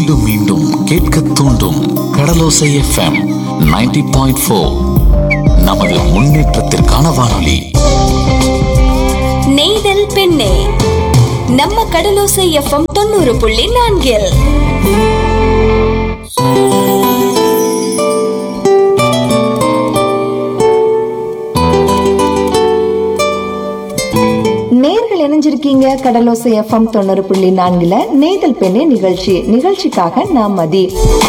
மீண்டும் மீண்டும் கேட்க தூண்டும் கடலோசை எஃப்எம் 90.4 பாயிண்ட் ஃபோர் நமது முன்னேற்றத்திற்கான வானொலி நெய்தல் பெண்ணே நம்ம கடலோசை எஃப்எம் தொண்ணூறு புள்ளி நான்கில் நேர்கள் இணைஞ்சிருக்கீங்க கடலோசை எஃப்எம் தொண்ணூறு புள்ளி நான்குல நெய்தல் பெண்ணே நிகழ்ச்சி நிகழ்ச்சிக்காக நான் மதி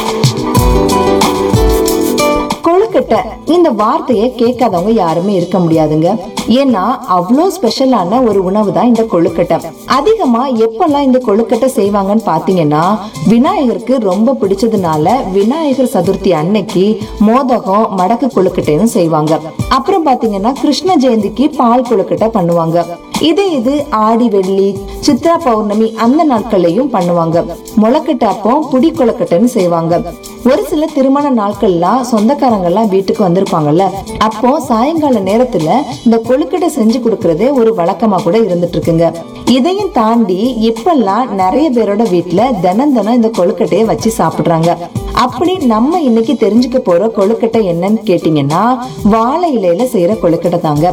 கொழுக்கட்டை இந்த வார்த்தையை கேட்காதவங்க யாருமே இருக்க முடியாதுங்க ஏன்னா அவ்வளோ ஸ்பெஷலான ஒரு உணவு தான் இந்த கொழுக்கட்டை அதிகமா எப்பெல்லாம் இந்த கொழுக்கட்டை செய்வாங்கன்னு பாத்தீங்கன்னா விநாயகருக்கு ரொம்ப பிடிச்சதுனால விநாயகர் சதுர்த்தி அன்னைக்கு மோதகம் மடக்கு கொழுக்கட்டைன்னு செய்வாங்க அப்புறம் பாத்தீங்கன்னா கிருஷ்ண ஜெயந்திக்கு பால் கொழுக்கட்டை பண்ணுவாங்க இதே இது ஆடி வெள்ளி சித்ரா பௌர்ணமி அந்த நாட்கள்லயும் பண்ணுவாங்க முளைக்கட்டை அப்போ புடி கொழுக்கட்டைன்னு செய்வாங்க ஒரு சில திருமண நாட்கள்லாம் சொந்தக்காரங்க எல்லாம் வீட்டுக்கு வந்திருப்பாங்கல்ல அப்போ சாயங்கால நேரத்துல இந்த கொழுக்கட்டை செஞ்சு கொடுக்கறதே ஒரு வழக்கமா கூட இருந்துட்டு இருக்குங்க இதையும் தாண்டி இப்பெல்லாம் நிறைய பேரோட வீட்டுல தினம் தினம் இந்த கொழுக்கட்டையை வச்சு சாப்பிடுறாங்க அப்படி நம்ம இன்னைக்கு தெரிஞ்சுக்க போற கொழுக்கட்டை என்னன்னு கேட்டீங்கன்னா வாழை இலையில செய்யற கொழுக்கட்டை தாங்க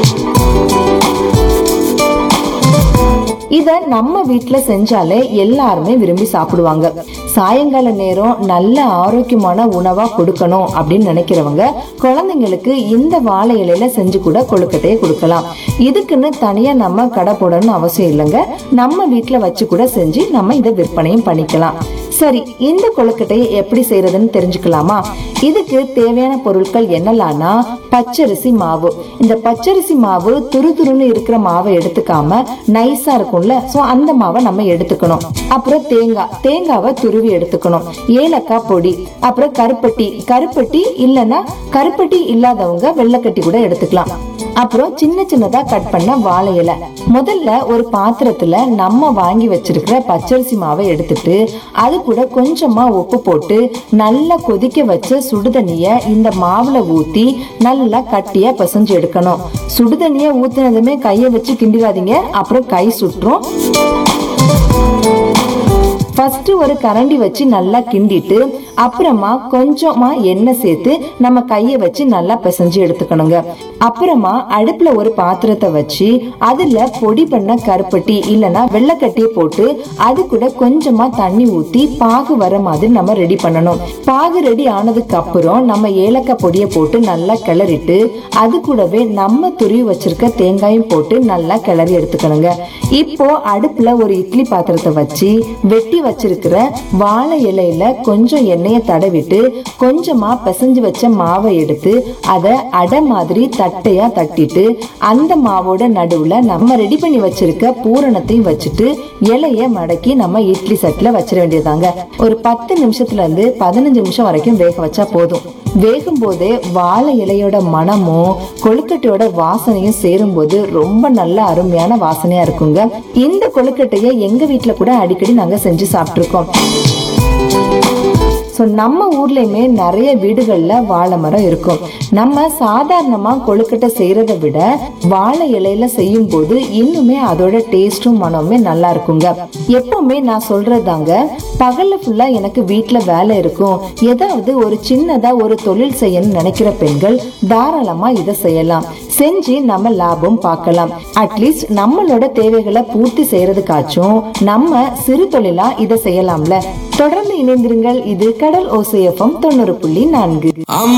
இத நம்ம வீட்ல செஞ்சாலே எல்லாருமே விரும்பி சாப்பிடுவாங்க சாயங்கால நேரம் நல்ல ஆரோக்கியமான உணவா கொடுக்கணும் அப்படின்னு நினைக்கிறவங்க குழந்தைங்களுக்கு இந்த வாழை இலையில செஞ்சு கூட கொழுக்கட்டையை கொடுக்கலாம் இதுக்குன்னு தனியா நம்ம கடை போடணும்னு அவசியம் இல்லைங்க நம்ம வீட்ல வச்சு கூட செஞ்சு நம்ம இதை விற்பனையும் பண்ணிக்கலாம் சரி இந்த கொழுக்கட்டையை எப்படி செய்யறதுன்னு தெரிஞ்சுக்கலாமா இதுக்கு தேவையான பொருட்கள் என்னலாம்னா பச்சரிசி மாவு இந்த பச்சரிசி மாவு துரு துருன்னு இருக்கிற மாவை எடுத்துக்காம நைஸா இருக்கும்ல சோ அந்த மாவை நம்ம எடுத்துக்கணும் அப்புறம் தேங்காய் தேங்காவை துருவி எடுத்துக்கணும் ஏலக்காய் பொடி அப்புறம் கருப்பட்டி கருப்பட்டி இல்லைன்னா கருப்பட்டி இல்லாதவங்க வெள்ளைக்கட்டி கூட எடுத்துக்கலாம் அப்புறம் சின்ன சின்னதா கட் பண்ண வாழை இலை முதல்ல ஒரு பாத்திரத்துல நம்ம வாங்கி வச்சிருக்கிற பச்சரிசி மாவை எடுத்துட்டு அது கூட கொஞ்சமா உப்பு போட்டு நல்லா கொதிக்க வச்ச சுடுதண்ணிய இந்த மாவுல ஊத்தி நல்லா கட்டியா பிசைஞ்சு எடுக்கணும் சுடுதண்ணிய ஊத்தினதுமே கைய வச்சு கிண்டிடாதீங்க அப்புறம் கை சுற்றும் ஃபர்ஸ்ட் ஒரு கரண்டி வச்சு நல்லா கிண்டிட்டு அப்புறமா கொஞ்சமா எண்ணெய் சேர்த்து நம்ம கைய வச்சு நல்லா பிசைஞ்சு எடுத்துக்கணுங்க அப்புறமா அடுப்புல ஒரு பாத்திரத்தை வச்சு அதுல பொடி பண்ண கருப்பட்டி இல்லனா வெள்ளைக்கட்டியை போட்டு அது கூட கொஞ்சமா தண்ணி ஊத்தி பாகு வர மாதிரி நம்ம ரெடி பண்ணணும் பாகு ரெடி ஆனதுக்கு அப்புறம் நம்ம ஏலக்காய் பொடியை போட்டு நல்லா கிளறிட்டு அது கூடவே நம்ம துருவி வச்சிருக்க தேங்காயும் போட்டு நல்லா கிளறி எடுத்துக்கணுங்க இப்போ அடுப்புல ஒரு இட்லி பாத்திரத்தை வச்சு வெட்டி வச்சிருக்கிற வாழை இலையில கொஞ்சம் எண்ணெயை தடவிட்டு கொஞ்சமா பிசைஞ்சு வச்ச மாவை எடுத்து அதை அடை மாதிரி தட்டையா தட்டிட்டு அந்த மாவோட நடுவுல நம்ம ரெடி பண்ணி வச்சிருக்க பூரணத்தையும் வச்சுட்டு இலைய மடக்கி நம்ம இட்லி சட்டில வச்சிட வேண்டியதாங்க ஒரு பத்து நிமிஷத்துல இருந்து பதினஞ்சு நிமிஷம் வரைக்கும் வேக வச்சா போதும் வேகும் போதே வாழை இலையோட மணமும் கொழுக்கட்டையோட வாசனையும் சேரும்போது ரொம்ப நல்ல அருமையான வாசனையா இருக்குங்க இந்த கொழுக்கட்டையை எங்க வீட்ல கூட அடிக்கடி நாங்க செஞ்சு சாப்பிட்டுருக்கோம் ஸோ நம்ம ஊர்லயுமே நிறைய வீடுகள்ல வாழை மரம் இருக்கும் நம்ம சாதாரணமா கொழுக்கட்டை செய்யறதை விட வாழை இலையில செய்யும் போது இன்னுமே அதோட டேஸ்டும் மனமுமே நல்லா இருக்குங்க எப்பவுமே நான் சொல்றதாங்க பகல்ல ஃபுல்லா எனக்கு வீட்ல வேலை இருக்கும் ஏதாவது ஒரு சின்னதா ஒரு தொழில் செய்யணும்னு நினைக்கிற பெண்கள் தாராளமா இதை செய்யலாம் செஞ்சு நம்ம லாபம் பார்க்கலாம் அட்லீஸ்ட் நம்மளோட தேவைகளை பூர்த்தி செய்யறதுக்காச்சும் நம்ம சிறு தொழிலா இதை செய்யலாம்ல தொடர்ந்து இணைந்திருங்கள் இது கடல் ஓசையஃபம் தொண்ணூறு புள்ளி நான்கு I'm